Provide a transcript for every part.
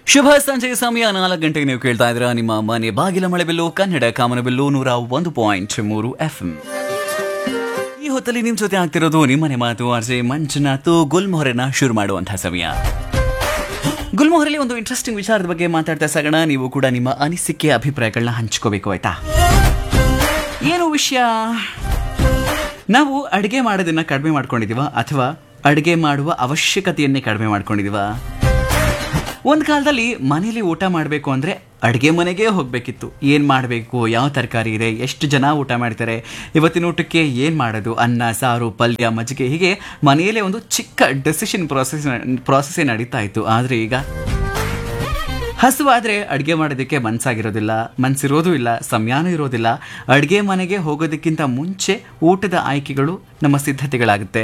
ಶುಭ ಸಂಜೆಯ ಸಮಯ ನಾಲ್ಕು ಗಂಟೆಗೆ ನೀವು ಕೇಳ್ತಾ ಇದ್ರ ನಿಮ್ಮ ಮನೆ ಬಾಗಿಲ ಮಳೆಬಿಲ್ಲು ಕನ್ನಡ ಕಾಮನಬಿಲ್ಲು ನೂರ ಒಂದು ಪಾಯಿಂಟ್ ಮೂರು ಎಫ್ ಈ ಹೊತ್ತಲ್ಲಿ ನಿಮ್ ಜೊತೆ ಆಗ್ತಿರೋದು ನಿಮ್ಮನೆ ಮಾತು ಆರ್ಜೆ ಮಂಜುನಾಥ್ ಗುಲ್ಮೊಹರನ್ನ ಶುರು ಮಾಡುವಂತಹ ಸಮಯ ಗುಲ್ಮೊಹರಲ್ಲಿ ಒಂದು ಇಂಟ್ರೆಸ್ಟಿಂಗ್ ವಿಚಾರದ ಬಗ್ಗೆ ಮಾತಾಡ್ತಾ ಸಾಗೋಣ ನೀವು ಕೂಡ ನಿಮ್ಮ ಅನಿಸಿಕೆ ಅಭಿಪ್ರಾಯಗಳನ್ನ ಹಂಚ್ಕೋಬೇಕು ಆಯ್ತಾ ಏನು ವಿಷಯ ನಾವು ಅಡುಗೆ ಮಾಡೋದನ್ನ ಕಡಿಮೆ ಮಾಡ್ಕೊಂಡಿದೀವ ಅಥವಾ ಅಡುಗೆ ಮಾಡುವ ಅವಶ್ಯಕತೆಯನ್ನೇ ಕಡಿಮೆ ಮಾಡ್ಕೊಂಡಿದೀವ ಒಂದು ಕಾಲದಲ್ಲಿ ಮನೇಲಿ ಊಟ ಮಾಡಬೇಕು ಅಂದರೆ ಅಡುಗೆ ಮನೆಗೆ ಹೋಗಬೇಕಿತ್ತು ಏನು ಮಾಡಬೇಕು ಯಾವ ತರಕಾರಿ ಇದೆ ಎಷ್ಟು ಜನ ಊಟ ಮಾಡ್ತಾರೆ ಇವತ್ತಿನ ಊಟಕ್ಕೆ ಏನು ಮಾಡೋದು ಅನ್ನ ಸಾರು ಪಲ್ಯ ಮಜ್ಜಿಗೆ ಹೀಗೆ ಮನೆಯಲ್ಲೇ ಒಂದು ಚಿಕ್ಕ ಡೆಸಿಷನ್ ಪ್ರಾಸೆಸ್ ಪ್ರಾಸೆಸ್ಸೇ ನಡೀತಾ ಇತ್ತು ಆದರೆ ಈಗ ಹಸುವಾದರೆ ಅಡುಗೆ ಮಾಡೋದಕ್ಕೆ ಮನಸ್ಸಾಗಿರೋದಿಲ್ಲ ಮನಸ್ಸಿರೋದು ಇಲ್ಲ ಸಮಯನೂ ಇರೋದಿಲ್ಲ ಅಡುಗೆ ಮನೆಗೆ ಹೋಗೋದಕ್ಕಿಂತ ಮುಂಚೆ ಊಟದ ಆಯ್ಕೆಗಳು ನಮ್ಮ ಸಿದ್ಧತೆಗಳಾಗುತ್ತೆ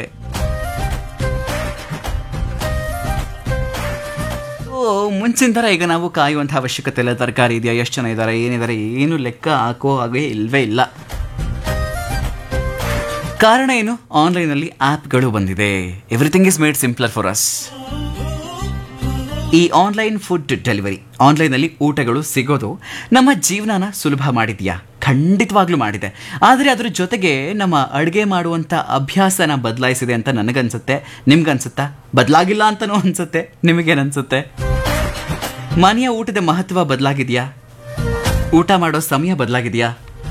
ಓ ಮುಂಚಿನ ಥರ ಈಗ ನಾವು ಕಾಯುವಂಥ ಅವಶ್ಯಕತೆ ಇಲ್ಲ ತರಕಾರಿ ಇದೆಯಾ ಎಷ್ಟು ಜನ ಇದ್ದಾರೆ ಏನಿದ್ದಾರೆ ಏನು ಲೆಕ್ಕ ಹಾಕೋ ಹಾಗೆ ಇಲ್ವೇ ಇಲ್ಲ ಕಾರಣ ಏನು ಆನ್ಲೈನಲ್ಲಿ ಆ್ಯಪ್ಗಳು ಬಂದಿದೆ everything is made simpler for us ಈ ಆನ್ಲೈನ್ ಫುಡ್ ಡೆಲಿವರಿ ಆನ್ಲೈನಲ್ಲಿ ಊಟಗಳು ಸಿಗೋದು ನಮ್ಮ ಜೀವನನ ಸುಲಭ ಮಾಡಿದ್ಯಾ ಖಂಡಿತವಾಗ್ಲೂ ಮಾಡಿದೆ ಆದರೆ ಅದರ ಜೊತೆಗೆ ನಮ್ಮ ಅಡುಗೆ ಮಾಡುವಂಥ ಅಭ್ಯಾಸನ ಬದಲಾಯಿಸಿದೆ ಅಂತ ನನಗನ್ಸುತ್ತೆ ನಿಮ್ಗನ್ಸುತ್ತಾ ಬದಲಾಗಿಲ್ಲ ಅಂತನೂ ಅನ್ಸುತ್ತೆ ನಿಮಗೇನನ್ಸುತ್ತೆ ಮನೆಯ ಊಟದ ಮಹತ್ವ ಬದಲಾಗಿದೆಯಾ ಊಟ ಮಾಡೋ ಸಮಯ ಬದಲಾಗಿದೆಯಾ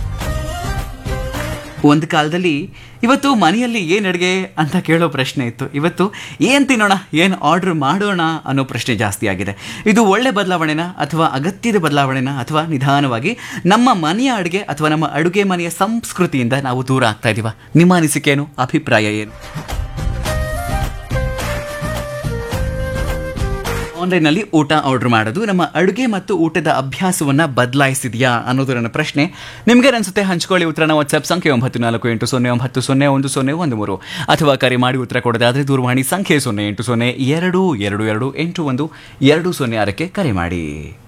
ಒಂದು ಕಾಲದಲ್ಲಿ ಇವತ್ತು ಮನೆಯಲ್ಲಿ ಏನು ಅಡುಗೆ ಅಂತ ಕೇಳೋ ಪ್ರಶ್ನೆ ಇತ್ತು ಇವತ್ತು ಏನು ತಿನ್ನೋಣ ಏನು ಆರ್ಡರ್ ಮಾಡೋಣ ಅನ್ನೋ ಪ್ರಶ್ನೆ ಜಾಸ್ತಿ ಆಗಿದೆ ಇದು ಒಳ್ಳೆ ಬದಲಾವಣೆನಾ ಅಥವಾ ಅಗತ್ಯದ ಬದಲಾವಣೆನಾ ಅಥವಾ ನಿಧಾನವಾಗಿ ನಮ್ಮ ಮನೆಯ ಅಡುಗೆ ಅಥವಾ ನಮ್ಮ ಅಡುಗೆ ಮನೆಯ ಸಂಸ್ಕೃತಿಯಿಂದ ನಾವು ದೂರ ಆಗ್ತಾ ಇದೀವ ನಿಮ್ಮ ಅನಿಸಿಕೆ ಏನು ಅಭಿಪ್ರಾಯ ಏನು ಆನ್ಲೈನಲ್ಲಿ ಊಟ ಆರ್ಡರ್ ಮಾಡೋದು ನಮ್ಮ ಅಡುಗೆ ಮತ್ತು ಊಟದ ಅಭ್ಯಾಸವನ್ನ ಬದಲಾಯಿಸಿದೆಯಾ ಅನ್ನೋದು ನನ್ನ ಪ್ರಶ್ನೆ ನಿಮ್ಗೆ ಅನ್ಸುತ್ತೆ ಹಂಚ್ಕೊಳ್ಳಿ ಉತ್ತರನ ವಾಟ್ಸ್ಆಪ್ ಸಂಖ್ಯೆ ಒಂಬತ್ತು ನಾಲ್ಕು ಎಂಟು ಸೊನ್ನೆ ಒಂಬತ್ತು ಸೊನ್ನೆ ಒಂದು ಸೊನ್ನೆ ಒಂದು ಮೂರು ಅಥವಾ ಕರೆ ಮಾಡಿ ಉತ್ತರ ಕೊಡೋದಾದ್ರೆ ದೂರವಾಣಿ ಸಂಖ್ಯೆ ಸೊನ್ನೆ ಎಂಟು ಸೊನ್ನೆ ಎರಡು ಎರಡು ಎರಡು ಎಂಟು ಒಂದು ಎರಡು ಸೊನ್ನೆ ಆರಕ್ಕೆ ಕರೆ ಮಾಡಿ